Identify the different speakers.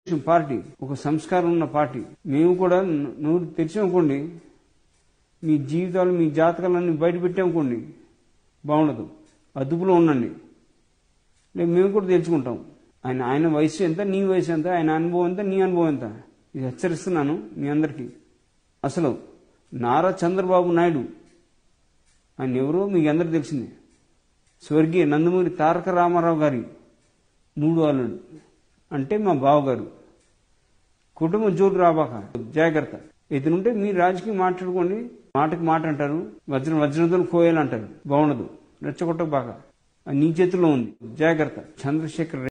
Speaker 1: party ఒక సంస్కారం ఉన్న పార్టీ మేము కూడా నోరు తెరిచామనుకోండి మీ జీవితాలు మీ జాతకాలన్నీ బయట పెట్టామనుకోండి బాగుండదు అదుపులో ఉండండి లేదు మేము కూడా తెలుసుకుంటాం ఆయన ఆయన వయసు ఎంత నీ వయసు ఎంత ఆయన అనుభవం ఎంత నీ అనుభవం ఎంత ఇది హెచ్చరిస్తున్నాను మీ అందరికీ అసలు నారా చంద్రబాబు నాయుడు ఆయన ఎవరో మీకు అందరికీ తెలిసిందే స్వర్గీయ నందమూరి తారక రామారావు గారి మూడు అల్లుడు అంటే మా బావగారు కుటుంబం జోడు రాబాక జాగ్రత్త ఇతనుంటే మీరు రాజకీయం మాట్లాడుకోండి మాటకి మాట అంటారు వజ్రం వజ్రంతో కోయాలంటారు బాగుండదు రెచ్చగొట్టక బాగా అది నీ చేతిలో ఉంది జాగ్రత్త చంద్రశేఖర్